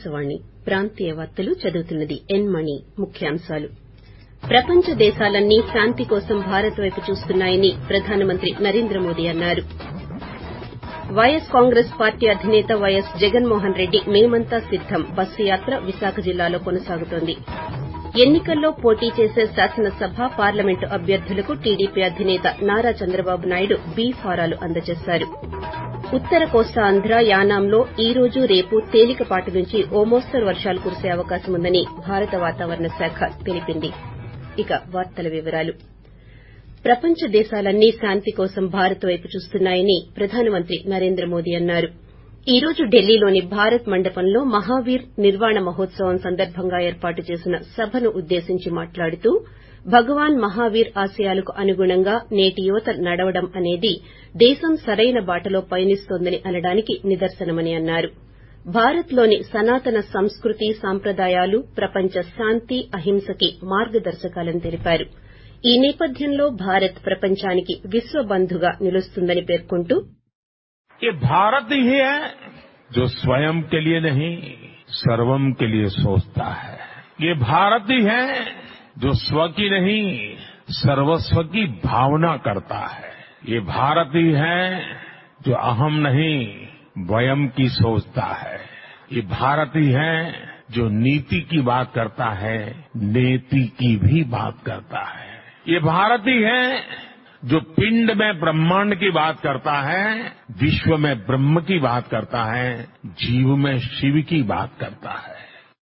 ఆకాశవాణి ప్రాంతీయ వార్తలు చదువుతున్నది ఎన్ మణి ముఖ్యాంశాలు ప్రపంచ దేశాలన్నీ శాంతి కోసం భారత్ వైపు చూస్తున్నాయని ప్రధానమంత్రి నరేంద్ర మోదీ అన్నారు వైఎస్ కాంగ్రెస్ పార్టీ అధినేత వైఎస్ జగన్మోహన్ రెడ్డి మేమంతా సిద్దం బస్సు యాత్ర విశాఖ జిల్లాలో కొనసాగుతోంది ఎన్నికల్లో పోటీ చేసే శాసనసభ పార్లమెంటు అభ్యర్థులకు టీడీపీ అధినేత నారా చంద్రబాబు నాయుడు బీ ఫారాలు అందజేశారు ఉత్తర కోస్తాంధ్ర యానాంలో ఈ రోజు రేపు తేలికపాటి నుంచి ఓ మోస్తరు వర్షాలు కురిసే అవకాశం ఉందని భారత వాతావరణ శాఖ తెలిపింది ఇక వార్తల వివరాలు ప్రపంచ దేశాలన్నీ శాంతి కోసం భారత్ వైపు చూస్తున్నాయని ప్రధానమంత్రి నరేంద్ర మోదీ అన్నారు ఈ రోజు ఢిల్లీలోని భారత్ మండపంలో మహావీర్ నిర్వాణ మహోత్సవం సందర్భంగా ఏర్పాటు చేసిన సభను ఉద్దేశించి మాట్లాడుతూ భగవాన్ మహావీర్ ఆశయాలకు అనుగుణంగా నేటి యువత నడవడం అనేది దేశం సరైన బాటలో పయనిస్తోందని అనడానికి నిదర్శనమని అన్నారు భారత్లోని సనాతన సంస్కృతి సాంప్రదాయాలు ప్రపంచ శాంతి అహింసకి మార్గదర్శకాలని తెలిపారు ఈ నేపథ్యంలో భారత్ ప్రపంచానికి విశ్వబంధుగా నిలుస్తుందని పేర్కొంటూ ये भारत ही है जो स्वयं के लिए नहीं सर्वम के लिए सोचता है ये भारत ही है जो स्व की नहीं सर्वस्व की भावना करता है ये भारत ही है जो अहम नहीं वयम की सोचता है ये भारत ही है जो नीति की बात करता है नेति की भी बात करता है ये भारत ही है जो पिंड में ब्रह्मांड की बात करता है विश्व में ब्रह्म की बात करता है जीव में शिव की बात करता है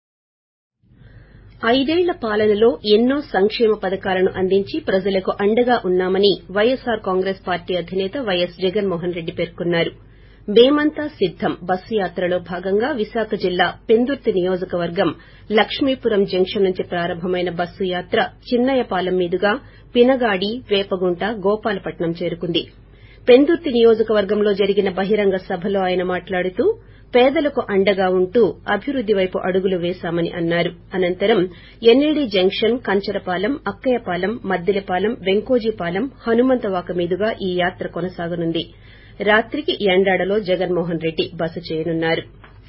ఐదేళ్ల పాలనలో ఎన్నో సంక్షేమ పథకాలను అందించి ప్రజలకు అండగా ఉన్నామని వైఎస్సార్ కాంగ్రెస్ పార్టీ అధినేత వైఎస్ జగన్మోహన్ రెడ్డి పేర్కొన్నారు మేమంతా సిద్దం బస్సు యాత్రలో భాగంగా విశాఖ జిల్లా పెందుర్తి నియోజకవర్గం లక్ష్మీపురం జంక్షన్ నుంచి ప్రారంభమైన బస్సు యాత్ర చిన్నయపాలెం మీదుగా పినగాడి వేపగుంట గోపాలపట్నం చేరుకుంది పెందుర్తి నియోజకవర్గంలో జరిగిన బహిరంగ సభలో ఆయన మాట్లాడుతూ పేదలకు అండగా ఉంటూ అభివృద్ది వైపు అడుగులు వేశామని అన్నారు అనంతరం ఎన్ఏడి జంక్షన్ కంచరపాలెం అక్కయ్యపాలెం మద్దిలపాలెం వెంకోజీపాలెం హనుమంతవాక మీదుగా ఈ యాత్ర కొనసాగనుంది రాత్రికి యండాడలో జగన్మోహన్ రెడ్డి బస చేయనున్నారు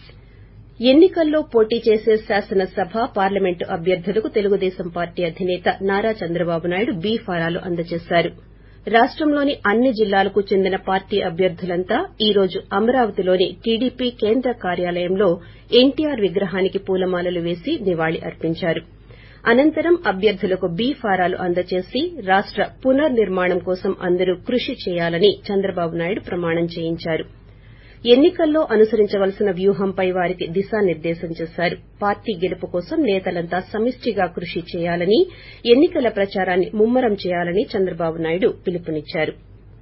ఎన్నికల్లో పోటీ చేసే శాసనసభ పార్లమెంటు అభ్యర్థులకు తెలుగుదేశం పార్టీ అధినేత నారా చంద్రబాబు నాయుడు బీ ఫారాలు అందజేశారు రాష్టంలోని అన్ని జిల్లాలకు చెందిన పార్టీ అభ్యర్థులంతా ఈ రోజు అమరావతిలోని టీడీపీ కేంద్ర కార్యాలయంలో ఎన్టీఆర్ విగ్రహానికి పూలమాలలు వేసి నివాళి అర్పించారు అనంతరం అభ్యర్థులకు బీ ఫారాలు అందజేసి రాష్ట పునర్నిర్మాణం కోసం అందరూ కృషి చేయాలని చంద్రబాబు నాయుడు ప్రమాణం చేయించారు ఎన్నికల్లో అనుసరించవలసిన వ్యూహంపై వారికి దిశానిర్దేశం చేశారు పార్టీ గెలుపు కోసం నేతలంతా సమిష్టిగా కృషి చేయాలని ఎన్నికల ప్రచారాన్ని ముమ్మరం చేయాలని చంద్రబాబు నాయుడు పిలుపునిచ్చారు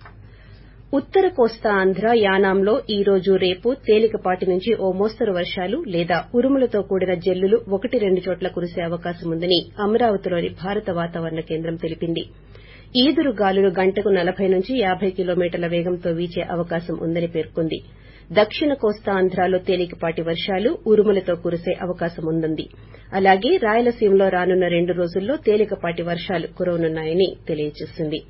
ఉత్తర కోస్తాంధ్ర యానాంలో ఈ రోజు రేపు తేలికపాటి నుంచి ఓ మోస్తరు వర్షాలు లేదా ఉరుములతో కూడిన జల్లులు ఒకటి రెండు చోట్ల కురిసే అవకాశం ఉందని అమరావతిలోని భారత వాతావరణ కేంద్రం తెలిపింది ఈదురు గాలులు గంటకు నలబై నుంచి యాబై కిలోమీటర్ల వేగంతో వీచే అవకాశం ఉందని పేర్కొంది దక్షిణ కోస్తాంధ్రలో తేలికపాటి వర్షాలు ఉరుములతో కురిసే అవకాశం ఉంది అలాగే రాయలసీమలో రానున్న రెండు రోజుల్లో తేలికపాటి వర్షాలు కురవనున్నాయని తెలియజేసింది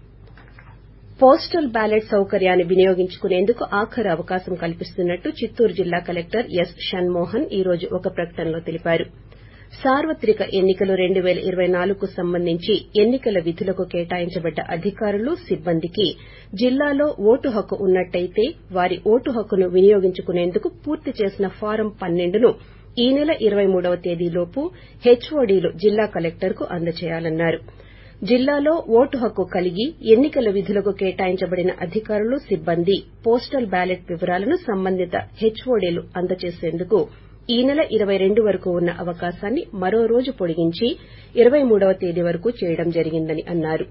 పోస్టల్ బ్యాలెట్ సౌకర్యాన్ని వినియోగించుకునేందుకు ఆఖరు అవకాశం కల్పిస్తున్నట్టు చిత్తూరు జిల్లా కలెక్టర్ ఎస్ షణ్మోహన్ ఈ రోజు ఒక ప్రకటనలో తెలిపారు సార్వత్రిక ఎన్నికలు రెండు పేల ఇరవై నాలుగుకు సంబంధించి ఎన్నికల విధులకు కేటాయించబడ్డ అధికారులు సిబ్బందికి జిల్లాలో ఓటు హక్కు ఉన్నట్లయితే వారి ఓటు హక్కును వినియోగించుకునేందుకు పూర్తి చేసిన ఫారం పన్నెండును ఈ నెల ఇరవై మూడవ తేదీలోపు హెచ్ఓడీలు జిల్లా కలెక్టర్కు అందజేయాలన్నారు జిల్లాలో ఓటు హక్కు కలిగి ఎన్నికల విధులకు కేటాయించబడిన అధికారులు సిబ్బంది పోస్టల్ బ్యాలెట్ వివరాలను సంబంధిత హెచ్ఓడీలు అందజేసేందుకు ఈ నెల ఇరవై రెండు వరకు ఉన్న అవకాశాన్ని మరో రోజు పొడిగించి ఇరవై మూడవ తేదీ వరకు చేయడం జరిగిందని అన్నారు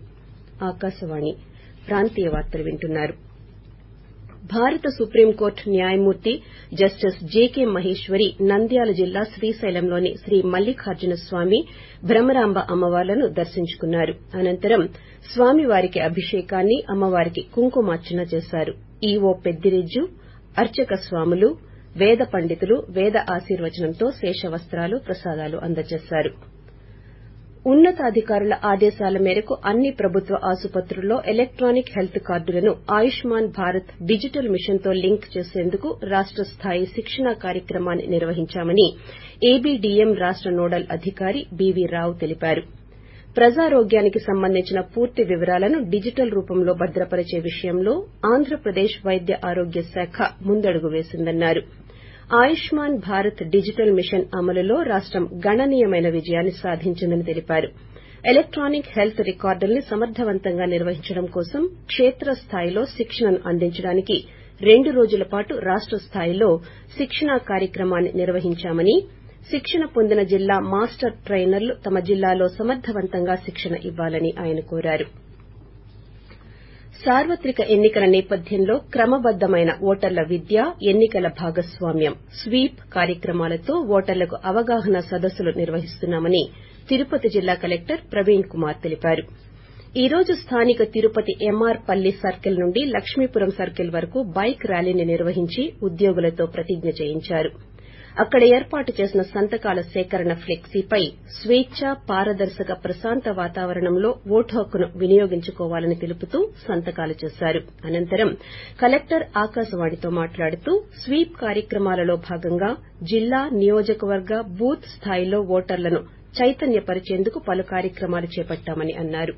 భారత సుప్రీంకోర్టు న్యాయమూర్తి జస్టిస్ జేకే మహేశ్వరి నంద్యాల జిల్లా శ్రీశైలంలోని శ్రీ మల్లికార్జున స్వామి భ్రమరాంబ అమ్మవార్లను దర్శించుకున్నారు అనంతరం స్వామివారికి అభిషేకాన్ని అమ్మవారికి కుంకుమార్చన చేశారు ఈవో పెద్దిరెజ్జు అర్చక స్వాములు వేద పండితులు వేద ఆశీర్వచనంతో శేషవస్తాలు ప్రసాదాలు అందజేశారు ఉన్నతాధికారుల ఆదేశాల మేరకు అన్ని ప్రభుత్వ ఆసుపత్రుల్లో ఎలక్టానిక్ హెల్త్ కార్డులను ఆయుష్మాన్ భారత్ డిజిటల్ మిషన్తో లింక్ చేసేందుకు రాష్ట స్థాయి శిక్షణా కార్యక్రమాన్ని నిర్వహించామని ఏబీడీఎం రాష్ట నోడల్ అధికారి బీవీ రావు తెలిపారు ప్రజారోగ్యానికి సంబంధించిన పూర్తి వివరాలను డిజిటల్ రూపంలో భద్రపరిచే విషయంలో ఆంధ్రప్రదేశ్ వైద్య ఆరోగ్య శాఖ ముందడుగు వేసిందన్నారు ఆయుష్మాన్ భారత్ డిజిటల్ మిషన్ అమలులో రాష్టం గణనీయమైన విజయాన్ని సాధించిందని తెలిపారు ఎలక్టానిక్ హెల్త్ రికార్డుల్ని సమర్దవంతంగా నిర్వహించడం కోసం కేత్రస్థాయిలో శిక్షణను అందించడానికి రెండు రోజుల పాటు రాష్ట స్థాయిలో శిక్షణా కార్యక్రమాన్ని నిర్వహించామని శిక్షణ పొందిన జిల్లా మాస్టర్ ట్రైనర్లు తమ జిల్లాలో సమర్దవంతంగా శిక్షణ ఇవ్వాలని ఆయన కోరారు సార్వత్రిక ఎన్నికల నేపథ్యంలో క్రమబద్దమైన ఓటర్ల విద్య ఎన్నికల భాగస్వామ్యం స్వీప్ కార్యక్రమాలతో ఓటర్లకు అవగాహన సదస్సులు నిర్వహిస్తున్నామని తిరుపతి జిల్లా కలెక్టర్ ప్రవీణ్ కుమార్ తెలిపారు ఈ రోజు స్థానిక తిరుపతి ఎంఆర్ పల్లి సర్కిల్ నుండి లక్ష్మీపురం సర్కిల్ వరకు బైక్ ర్యాలీని నిర్వహించి ఉద్యోగులతో ప్రతిజ్ఞ చేయించారు అక్కడ ఏర్పాటు చేసిన సంతకాల సేకరణ ఫ్లెక్సీపై స్వేచ్ఛ పారదర్శక ప్రశాంత వాతావరణంలో ఓటు హక్కును వినియోగించుకోవాలని తెలుపుతూ సంతకాలు చేశారు అనంతరం కలెక్టర్ ఆకాశవాణితో మాట్లాడుతూ స్వీప్ కార్యక్రమాలలో భాగంగా జిల్లా నియోజకవర్గ బూత్ స్థాయిలో ఓటర్లను చైతన్యపరిచేందుకు పలు కార్యక్రమాలు చేపట్టామని అన్నారు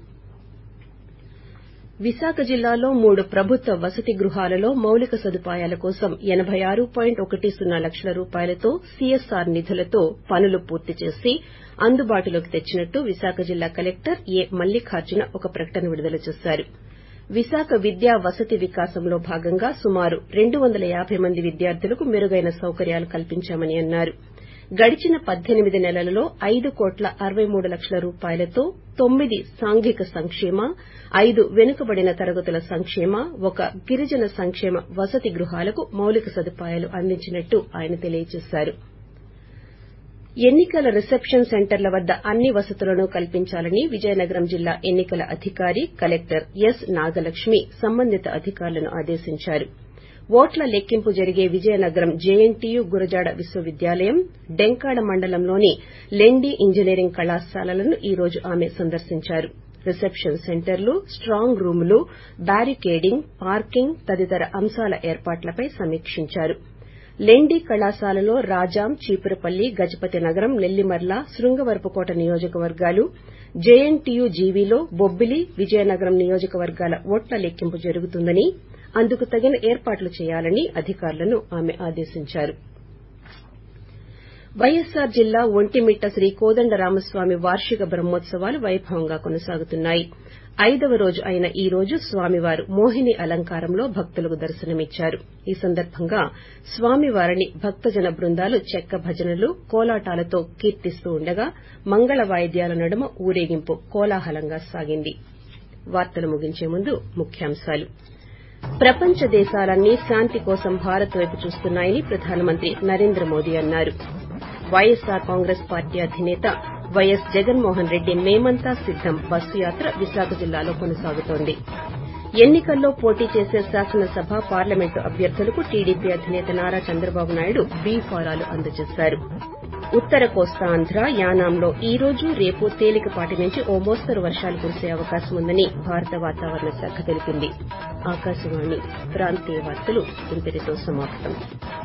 విశాఖ జిల్లాలో మూడు ప్రభుత్వ వసతి గృహాలలో మౌలిక సదుపాయాల కోసం ఎనబై ఆరు పాయింట్ ఒకటి సున్నా లక్షల రూపాయలతో సీఎస్ఆర్ నిధులతో పనులు పూర్తి చేసి అందుబాటులోకి తెచ్చినట్టు విశాఖ జిల్లా కలెక్టర్ ఏ మల్లిఖార్జున ఒక ప్రకటన విడుదల చేశారు విశాఖ విద్యా వసతి వికాసంలో భాగంగా సుమారు రెండు వందల యాబై మంది విద్యార్థులకు మెరుగైన సౌకర్యాలు కల్పించామని అన్నారు గడిచిన పద్దెనిమిది నెలలలో ఐదు కోట్ల అరవై మూడు లక్షల రూపాయలతో తొమ్మిది సాంఘిక సంక్షేమ ఐదు వెనుకబడిన తరగతుల సంక్షేమ ఒక గిరిజన సంక్షేమ వసతి గృహాలకు మౌలిక సదుపాయాలు అందించినట్టు ఆయన తెలియజేశారు ఎన్నికల రిసెప్షన్ సెంటర్ల వద్ద అన్ని వసతులను కల్పించాలని విజయనగరం జిల్లా ఎన్నికల అధికారి కలెక్టర్ ఎస్ నాగలక్ష్మి సంబంధిత అధికారులను ఆదేశించారు ఓట్ల లెక్కింపు జరిగే విజయనగరం జేఎన్టీయూ గురజాడ విశ్వవిద్యాలయం డెంకాడ మండలంలోని లెండి ఇంజనీరింగ్ కళాశాలలను ఈ రోజు ఆమె సందర్శించారు రిసెప్షన్ సెంటర్లు స్టాంగ్ రూములు బ్యారికేడింగ్ పార్కింగ్ తదితర అంశాల ఏర్పాట్లపై సమీక్షించారు లెండి కళాశాలలో రాజాం చీపురపల్లి గజపతి నగరం నెల్లిమర్ల శృంగవరపుకోట నియోజకవర్గాలు జేఎన్టీయూ జీవీలో బొబ్బిలి విజయనగరం నియోజకవర్గాల ఓట్ల లెక్కింపు జరుగుతుందని అందుకు తగిన ఏర్పాట్లు చేయాలని అధికారులను ఆమె ఆదేశించారు వైఎస్సార్ జిల్లా ఒంటిమిట్ట శ్రీ కోదండరామస్వామి వార్షిక బ్రహ్మోత్సవాలు వైభవంగా కొనసాగుతున్నాయి ఐదవ రోజు అయిన ఈ రోజు స్వామివారు మోహిని అలంకారంలో భక్తులకు దర్శనమిచ్చారు ఈ సందర్భంగా స్వామివారిని భక్తజన బృందాలు చెక్క భజనలు కోలాటాలతో కీర్తిస్తూ ఉండగా మంగళ వాయిద్యాల నడుమ ఊరేగింపు కోలాహలంగా సాగింది వార్తలు ముగించే ముందు ముఖ్యాంశాలు ప్రపంచ దేశాలన్నీ శాంతి కోసం భారత్ వైపు చూస్తున్నాయని ప్రధానమంత్రి నరేంద్ర మోదీ అన్నారు వైఎస్సార్ కాంగ్రెస్ పార్టీ అధినేత వైఎస్ జగన్మోహన్ రెడ్డి మేమంతా సిద్దం బస్సు యాత్ర విశాఖ జిల్లాలో కొనసాగుతోంది ఎన్నికల్లో పోటీ చేసే శాసనసభ పార్లమెంటు అభ్యర్థులకు టీడీపీ అధినేత నారా చంద్రబాబు నాయుడు బీ ఫారాలు అందజేశారు ఉత్తర కోస్తాంధ్ర యానాంలో ఈ రోజు రేపు తేలికపాటి నుంచి ఓ మోస్తరు వర్షాలు కురిసే అవకాశం ఉందని భారత వాతావరణ శాఖ తెలిపింది ఆకాశవాణి ప్రాంతీయ వార్తలు ఇంతటితో సమాప్తం